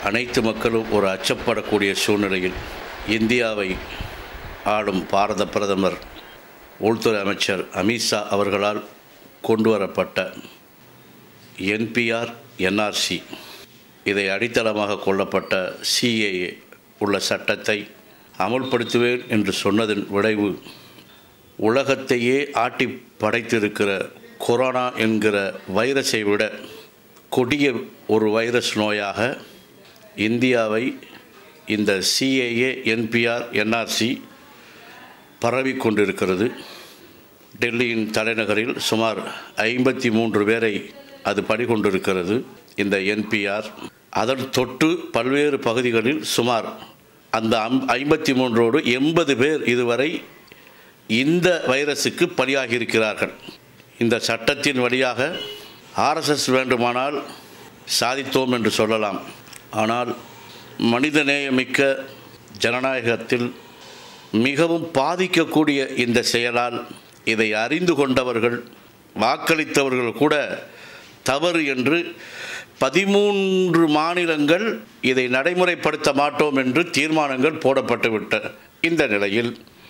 அனைத்து மக்களும் ஒரு அச்சப்படக்கூடிய சூழ்நிலையில் இந்தியாவை ஆளும் பாரத பிரதமர் உள்துறை அமைச்சர் அமித்ஷா அவர்களால் கொண்டு வரப்பட்ட என்பிஆர் என்ஆர்சி இதை அடித்தளமாக கொள்ளப்பட்ட சிஏஏ உள்ள சட்டத்தை அமுல்படுத்துவேன் என்று சொன்னதன் விளைவு உலகத்தையே ஆட்டி படைத்திருக்கிற கொரோனா என்கிற வைரஸை விட கொடிய ஒரு வைரஸ் நோயாக இந்தியாவை இந்த சிஏஏ என்பிஆர் என்ஆர்சி பரவி கொண்டிருக்கிறது டெல்லியின் தலைநகரில் சுமார் ஐம்பத்தி மூன்று பேரை அது பணிகொண்டிருக்கிறது இந்த என்பிஆர் அதன் தொட்டு பல்வேறு பகுதிகளில் சுமார் அந்த ஐம்பத்தி மூன்றோடு எண்பது பேர் இதுவரை இந்த வைரஸுக்கு பலியாகி இருக்கிறார்கள் இந்த சட்டத்தின் வழியாக ஆர்எஸ்எஸ் வேண்டுமானால் சாதித்தோம் என்று சொல்லலாம் ஆனால் மனிதநேயமிக்க ஜனநாயகத்தில் மிகவும் பாதிக்கக்கூடிய இந்த செயலால் இதை அறிந்து கொண்டவர்கள் வாக்களித்தவர்கள் கூட தவறு என்று பதிமூன்று மாநிலங்கள் இதை நடைமுறைப்படுத்த மாட்டோம் என்று தீர்மானங்கள் போடப்பட்டுவிட்ட இந்த நிலையில்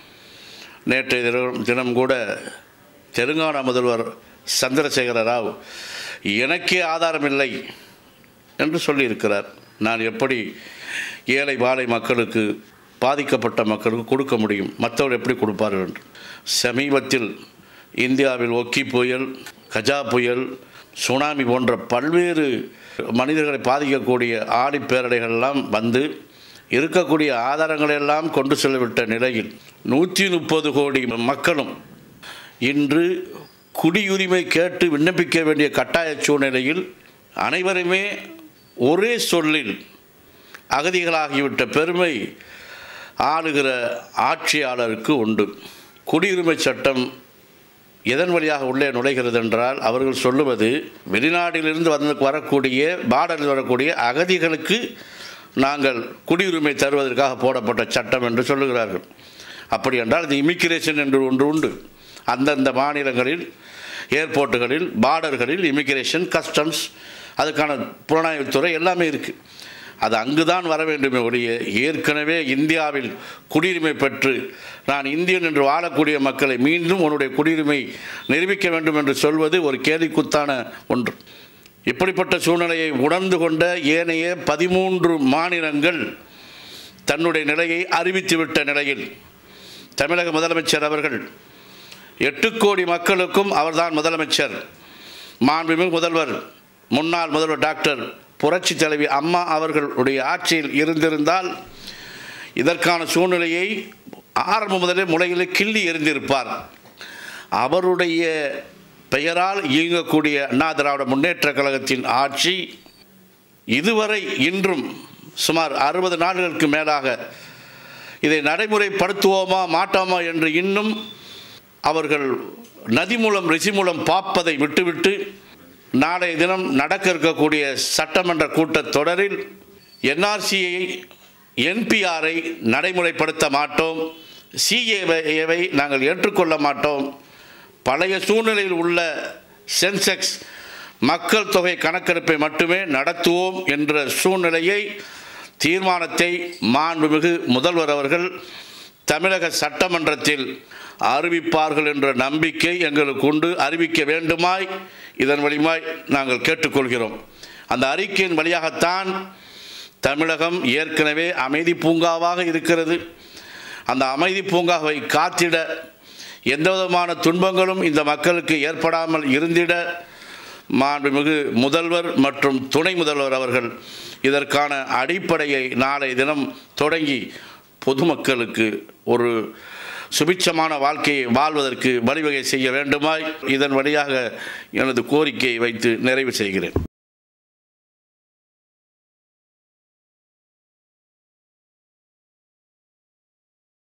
நேற்றைய தினம் தினம் கூட தெலுங்கானா முதல்வர் சந்திரசேகர ராவ் எனக்கே ஆதாரம் இல்லை என்று சொல்லியிருக்கிறார் நான் எப்படி ஏழை வாழை மக்களுக்கு பாதிக்கப்பட்ட மக்களுக்கு கொடுக்க முடியும் மற்றவர் எப்படி கொடுப்பார்கள் என்று சமீபத்தில் இந்தியாவில் ஒக்கி புயல் கஜா புயல் சுனாமி போன்ற பல்வேறு மனிதர்களை பாதிக்கக்கூடிய ஆடி பேரடைகள்லாம் வந்து இருக்கக்கூடிய ஆதாரங்களை எல்லாம் கொண்டு செல்லவிட்ட நிலையில் நூற்றி முப்பது கோடி மக்களும் இன்று குடியுரிமை கேட்டு விண்ணப்பிக்க வேண்டிய கட்டாய சூழ்நிலையில் அனைவருமே ஒரே சொல்லில் அகதிகளாகிவிட்ட பெருமை ஆளுகிற ஆட்சியாளருக்கு உண்டு குடியுரிமை சட்டம் எதன் வழியாக உள்ளே நுழைகிறது என்றால் அவர்கள் சொல்லுவது வெளிநாட்டிலிருந்து வந்து வரக்கூடிய பார்டரில் வரக்கூடிய அகதிகளுக்கு நாங்கள் குடியுரிமை தருவதற்காக போடப்பட்ட சட்டம் என்று சொல்லுகிறார்கள் அப்படி என்றால் இது இமிக்ரேஷன் என்று ஒன்று உண்டு அந்தந்த மாநிலங்களில் ஏர்போர்ட்டுகளில் பார்டர்களில் இமிக்ரேஷன் கஸ்டம்ஸ் அதுக்கான புலனாய்வுத்துறை எல்லாமே இருக்குது அது அங்குதான் வர வேண்டுமே ஒழிய ஏற்கனவே இந்தியாவில் குடியுரிமை பெற்று நான் இந்தியன் என்று வாழக்கூடிய மக்களை மீண்டும் உன்னுடைய குடியுரிமை நிரூபிக்க வேண்டும் என்று சொல்வது ஒரு கேலிக்குத்தான ஒன்று இப்படிப்பட்ட சூழ்நிலையை உணர்ந்து கொண்ட ஏனைய பதிமூன்று மாநிலங்கள் தன்னுடைய நிலையை அறிவித்துவிட்ட நிலையில் தமிழக முதலமைச்சர் அவர்கள் எட்டு கோடி மக்களுக்கும் அவர்தான் முதலமைச்சர் மாண்புமிகு முதல்வர் முன்னாள் முதல்வர் டாக்டர் புரட்சி தலைவி அம்மா அவர்களுடைய ஆட்சியில் இருந்திருந்தால் இதற்கான சூழ்நிலையை ஆரம்ப முதலே முளையிலே கிள்ளி எறிந்திருப்பார் அவருடைய பெயரால் இயங்கக்கூடிய அண்ணா திராவிட முன்னேற்ற கழகத்தின் ஆட்சி இதுவரை இன்றும் சுமார் அறுபது நாடுகளுக்கு மேலாக இதை நடைமுறைப்படுத்துவோமா மாட்டோமா என்று இன்னும் அவர்கள் நதி மூலம் ரிஷி மூலம் பார்ப்பதை விட்டுவிட்டு நாளைய தினம் நடக்க இருக்கக்கூடிய சட்டமன்ற கூட்டத்தொடரில் என்ஆர்சியை என்பிஆரை நடைமுறைப்படுத்த மாட்டோம் சிஏவை நாங்கள் ஏற்றுக்கொள்ள மாட்டோம் பழைய சூழ்நிலையில் உள்ள சென்செக்ஸ் மக்கள் தொகை கணக்கெடுப்பை மட்டுமே நடத்துவோம் என்ற சூழ்நிலையை தீர்மானத்தை மாண்புமிகு முதல்வர் அவர்கள் தமிழக சட்டமன்றத்தில் அறிவிப்பார்கள் என்ற நம்பிக்கை எங்களுக்கு உண்டு அறிவிக்க வேண்டுமாய் இதன் வழிமாய் நாங்கள் கேட்டுக்கொள்கிறோம் அந்த அறிக்கையின் வழியாகத்தான் தமிழகம் ஏற்கனவே அமைதி பூங்காவாக இருக்கிறது அந்த அமைதி பூங்காவை காத்திட எந்த விதமான துன்பங்களும் இந்த மக்களுக்கு ஏற்படாமல் இருந்திட மாண்புமிகு முதல்வர் மற்றும் துணை முதல்வர் அவர்கள் இதற்கான அடிப்படையை நாளை தினம் தொடங்கி பொதுமக்களுக்கு ஒரு சுபிட்சமான வாழ்க்கையை வாழ்வதற்கு வழிவகை செய்ய வேண்டுமாய் இதன் வழியாக எனது கோரிக்கையை வைத்து நிறைவு செய்கிறேன்